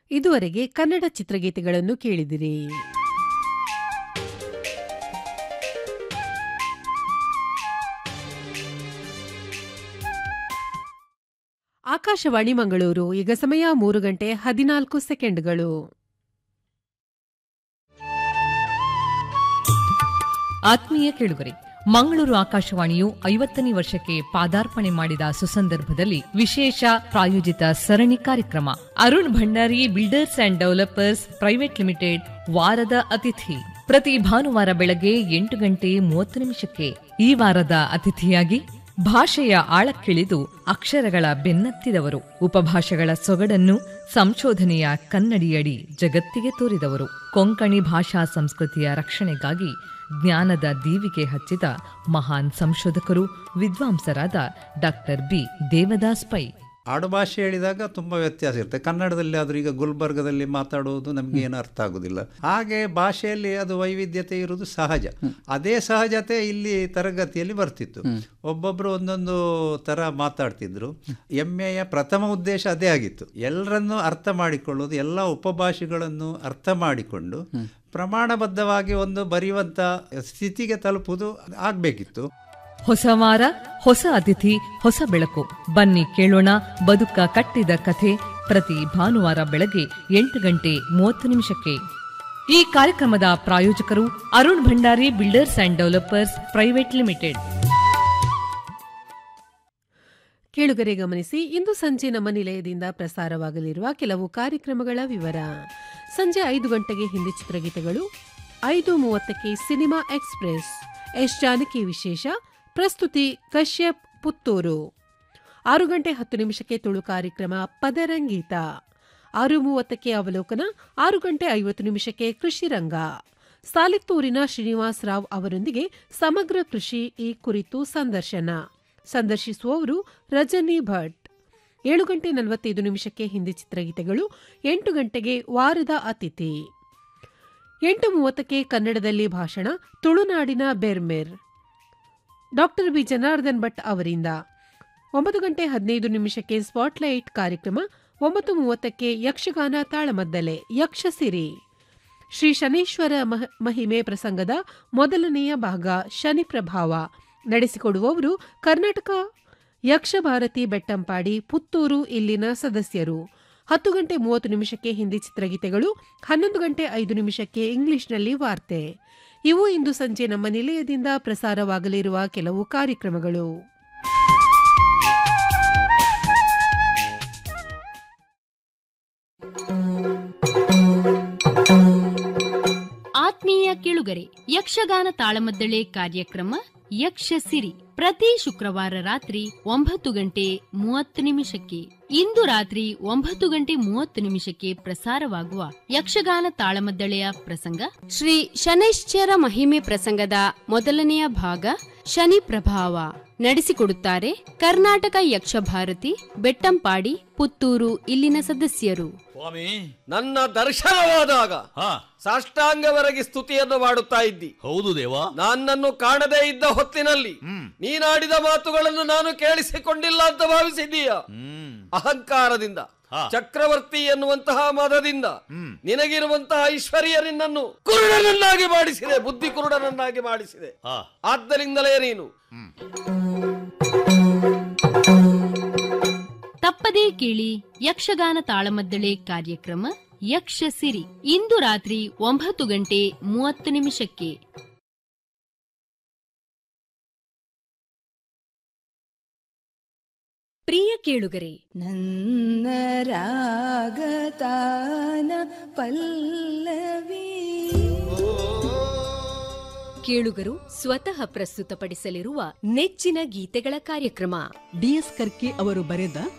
ಇದುವರೆಗೆ ಕನ್ನಡ ಚಿತ್ರಗೀತೆಗಳನ್ನು ಕೇಳಿದಿರಿ ಆಕಾಶವಾಣಿ ಮಂಗಳೂರು ಈಗ ಸಮಯ ಮೂರು ಗಂಟೆ ಹದಿನಾಲ್ಕು ಸೆಕೆಂಡ್ಗಳು ಆತ್ಮೀಯ ಕೇಳುಗರೆ ಮಂಗಳೂರು ಆಕಾಶವಾಣಿಯು ಐವತ್ತನೇ ವರ್ಷಕ್ಕೆ ಪಾದಾರ್ಪಣೆ ಮಾಡಿದ ಸುಸಂದರ್ಭದಲ್ಲಿ ವಿಶೇಷ ಪ್ರಾಯೋಜಿತ ಸರಣಿ ಕಾರ್ಯಕ್ರಮ Arun Bhandari builders and developers private limited ವಾರದ ಅತಿಥಿ ಪ್ರತಿ ಭಾನುವಾರ ಬೆಳಗ್ಗೆ ಎಂಟು ಗಂಟೆ ಮೂವತ್ತು ನಿಮಿಷಕ್ಕೆ ಈ ವಾರದ ಅತಿಥಿಯಾಗಿ ಭಾಷೆಯ ಆಳಕ್ಕಿಳಿದು ಅಕ್ಷರಗಳ ಬೆನ್ನತ್ತಿದವರು ಉಪಭಾಷೆಗಳ ಸೊಗಡನ್ನು ಸಂಶೋಧನೆಯ ಕನ್ನಡಿಯಡಿ ಜಗತ್ತಿಗೆ ತೋರಿದವರು ಕೊಂಕಣಿ ಭಾಷಾ ಸಂಸ್ಕೃತಿಯ ರಕ್ಷಣೆಗಾಗಿ ಜ್ಞಾನದ ದೀವಿಗೆ ಹಚ್ಚಿದ ಮಹಾನ್ ಸಂಶೋಧಕರು ವಿದ್ವಾಂಸರಾದ ಡಾಕ್ಟರ್ ಬಿ ದೇವದಾಸ್ ಪೈ ಆಡುಭಾಷೆ ಹೇಳಿದಾಗ ತುಂಬ ವ್ಯತ್ಯಾಸ ಇರುತ್ತೆ ಕನ್ನಡದಲ್ಲಿ ಆದರೂ ಈಗ ಗುಲ್ಬರ್ಗದಲ್ಲಿ ಮಾತಾಡುವುದು ನಮಗೆ ಏನು ಅರ್ಥ ಆಗೋದಿಲ್ಲ ಹಾಗೆ ಭಾಷೆಯಲ್ಲಿ ಅದು ವೈವಿಧ್ಯತೆ ಇರುವುದು ಸಹಜ ಅದೇ ಸಹಜತೆ ಇಲ್ಲಿ ತರಗತಿಯಲ್ಲಿ ಬರ್ತಿತ್ತು ಒಬ್ಬೊಬ್ಬರು ಒಂದೊಂದು ಥರ ಮಾತಾಡ್ತಿದ್ರು ಎಮ್ಮೆಯ ಪ್ರಥಮ ಉದ್ದೇಶ ಅದೇ ಆಗಿತ್ತು ಎಲ್ಲರನ್ನೂ ಅರ್ಥ ಮಾಡಿಕೊಳ್ಳೋದು ಎಲ್ಲ ಉಪಭಾಷೆಗಳನ್ನು ಅರ್ಥ ಮಾಡಿಕೊಂಡು ಪ್ರಮಾಣಬದ್ಧವಾಗಿ ಒಂದು ಬರೆಯುವಂಥ ಸ್ಥಿತಿಗೆ ತಲುಪುವುದು ಆಗಬೇಕಿತ್ತು ಹೊಸ ವಾರ ಹೊಸ ಅತಿಥಿ ಹೊಸ ಬೆಳಕು ಬನ್ನಿ ಕೇಳೋಣ ಬದುಕ ಕಟ್ಟಿದ ಕಥೆ ಪ್ರತಿ ಭಾನುವಾರ ಬೆಳಗ್ಗೆ ಎಂಟು ಗಂಟೆ ಮೂವತ್ತು ನಿಮಿಷಕ್ಕೆ ಈ ಕಾರ್ಯಕ್ರಮದ ಪ್ರಾಯೋಜಕರು Arun Bhandari builders and developers private limited ಕೇಳುಗರೆ ಗಮನಿಸಿ ಇಂದು ಸಂಜೆ ನಮ್ಮ ನಿಲಯದಿಂದ ಪ್ರಸಾರವಾಗಲಿರುವ ಕೆಲವು ಕಾರ್ಯಕ್ರಮಗಳ ವಿವರ ಸಂಜೆ ಐದು ಗಂಟೆಗೆ ಹಿಂದಿ ಚಿತ್ರಗೀತೆಗಳು ಐದು ಮೂವತ್ತಕ್ಕೆ ಸಿನಿಮಾ ಎಕ್ಸ್ಪ್ರೆಸ್ ಎಸ್ ಜಾನಕಿ ವಿಶೇಷ ಪ್ರಸ್ತುತಿ ಕಶ್ಯಪ್ ಪುತ್ತೂರು ಆರು ಗಂಟೆ ಹತ್ತು ನಿಮಿಷಕ್ಕೆ ತುಳು ಕಾರ್ಯಕ್ರಮ ಪದರಂಗೀತ ಆರು ಮೂವತ್ತಕ್ಕೆ ಅವಲೋಕನ ಆರು ಗಂಟೆ ಐವತ್ತು ನಿಮಿಷಕ್ಕೆ ಕೃಷಿ ರಂಗ ಸಾಲಿತ್ತೂರಿನ ಶ್ರೀನಿವಾಸ್ ರಾವ್ ಅವರೊಂದಿಗೆ ಸಮಗ್ರ ಕೃಷಿ ಈ ಕುರಿತು ಸಂದರ್ಶನ ಸಂದರ್ಶಿಸುವವರು ರಜನಿ ಭಟ್ ಏಳು ಗಂಟೆ ನಲವತ್ತೈದು ನಿಮಿಷಕ್ಕೆ ಹಿಂದಿ ಚಿತ್ರಗೀತೆಗಳು ಎಂಟು ಗಂಟೆಗೆ ವಾರದ ಅತಿಥಿ ಎಂಟು ಮೂವತ್ತಕ್ಕೆ ಕನ್ನಡದಲ್ಲಿ ಭಾಷಣ ತುಳುನಾಡಿನ ಬೆರ್ಮೆರ್ ಡಾಕ್ಟರ್ ಬಿ ಜನಾರ್ದನ್ ಭಟ್ ಅವರಿಂದ ಒಂಬತ್ತು ಗಂಟೆ ಹದಿನೈದು ನಿಮಿಷಕ್ಕೆ ಸ್ಪಾಟ್ಲೈಟ್ ಕಾರ್ಯಕ್ರಮ ಒಂಬತ್ತು ಮೂವತ್ತಕ್ಕೆ ಯಕ್ಷಗಾನ ತಾಳಮದ್ದಲೆ ಯಕ್ಷಸಿರಿ ಶ್ರೀ ಶನೀಶ್ವರ ಮಹ- ಮಹಿಮೆ ಪ್ರಸಂಗದ ಮೊದಲನೆಯ ಭಾಗ ಶನಿ ಪ್ರಭಾವ ನಡೆಸಿಕೊಡುವವರು ಕರ್ನಾಟಕ ಯಕ್ಷಭಾರತಿ ಬೆಟ್ಟಂಪಾಡಿ ಪುತ್ತೂರು ಇಲ್ಲಿನ ಸದಸ್ಯರು ಹತ್ತು ಗಂಟೆ ಮೂವತ್ತು ನಿಮಿಷಕ್ಕೆ ಹಿಂದಿ ಚಿತ್ರಗೀತೆಗಳು ಹನ್ನೊಂದು ಗಂಟೆ ಐದು ನಿಮಿಷಕ್ಕೆ ಇಂಗ್ಲಿಷ್ನಲ್ಲಿ ವಾರ್ತೆ ಇವು ಇಂದು ಸಂಜೆ ನಮ್ಮ ನಿಲಯದಿಂದ ಪ್ರಸಾರವಾಗಲಿರುವ ಕೆಲವು ಕಾರ್ಯಕ್ರಮಗಳು ಆತ್ಮೀಯ ಕೇಳುಗರೆ ಯಕ್ಷಗಾನ ತಾಳಮದ್ದಳೆ ಕಾರ್ಯಕ್ರಮ ಯಕ್ಷ ಸಿರಿ ಪ್ರತಿ ಶುಕ್ರವಾರ ರಾತ್ರಿ ಒಂಬತ್ತು ಗಂಟೆ ಮೂವತ್ತು ನಿಮಿಷಕ್ಕೆ ಇಂದು ರಾತ್ರಿ ಒಂಬತ್ತು ಗಂಟೆ ಮೂವತ್ತು ನಿಮಿಷಕ್ಕೆ ಪ್ರಸಾರವಾಗುವ ಯಕ್ಷಗಾನ ತಾಳಮದ್ದಳೆಯ ಪ್ರಸಂಗ ಶ್ರೀ ಶನೈಶ್ಚರ ಮಹಿಮೆ ಪ್ರಸಂಗದ ಮೊದಲನೆಯ ಭಾಗ ಶನಿ ಪ್ರಭಾವ ನಡೆಸಿಕೊಡುತ್ತಾರೆ ಕರ್ನಾಟಕ ಯಕ್ಷಭಾರತಿ ಬೆಟ್ಟಂಪಾಡಿ ಪುತ್ತೂರು ಇಲ್ಲಿನ ಸದಸ್ಯರು ಸ್ವಾಮಿ ನನ್ನ ದರ್ಶನವಾದಾಗ ಹಾ ಸಾಷ್ಟಾಂಗವರೆಗೆ ಸ್ತುತಿಯನ್ನು ಮಾಡುತ್ತಾ ಇದ್ದಿ ಹೌದು ದೇವ ನನ್ನನ್ನು ಕಾಣದೇ ಇದ್ದ ಹೊತ್ತಿನಲ್ಲಿ ನೀನಾಡಿದ ಮಾತುಗಳನ್ನು ನಾನು ಕೇಳಿಸಿಕೊಂಡಿಲ್ಲ ಅಂತ ಭಾವಿಸಿದ್ದೀಯ ಹ್ಮ್ ಅಹಂಕಾರದಿಂದ ಹಾ. ಚಕ್ರವರ್ತಿ ಎನ್ನುವಂತಹ ಮದದಿಂದ ನಿನಗಿರುವಂತಹ ಐಶ್ವರ್ಯ ನಿನ್ನನ್ನು ಕುರುಡನನ್ನಾಗಿ ಮಾಡಿಸಿದೆ ಬುದ್ಧಿ ಕುರುಡನನ್ನಾಗಿ ಮಾಡಿಸಿದೆ ಹಾ ಆದ್ದರಿಂದಲೇ ನೀನು ತಪ್ಪದೇ ಕೇಳಿ ಯಕ್ಷಗಾನ ತಾಳಮದ್ದಳೆ ಕಾರ್ಯಕ್ರಮ ಯಕ್ಷ ಸಿರಿ ಇಂದು ರಾತ್ರಿ ಒಂಬತ್ತು ಗಂಟೆ ಮೂವತ್ತು ನಿಮಿಷಕ್ಕೆ ಪ್ರಿಯ ಕೇಳುಗರೆ ನನ್ನ ರಾಗತಾನ ಪಲ್ಲವಿ ಕೇಳುಗರು ಸ್ವತಃ ಪ್ರಸ್ತುತಪಡಿಸಲಿರುವ ನೆಚ್ಚಿನ ಗೀತೆಗಳ ಕಾರ್ಯಕ್ರಮ ಡಿಎಸ್ ಕರ್ಕೆ ಅವರು ಬರೆದ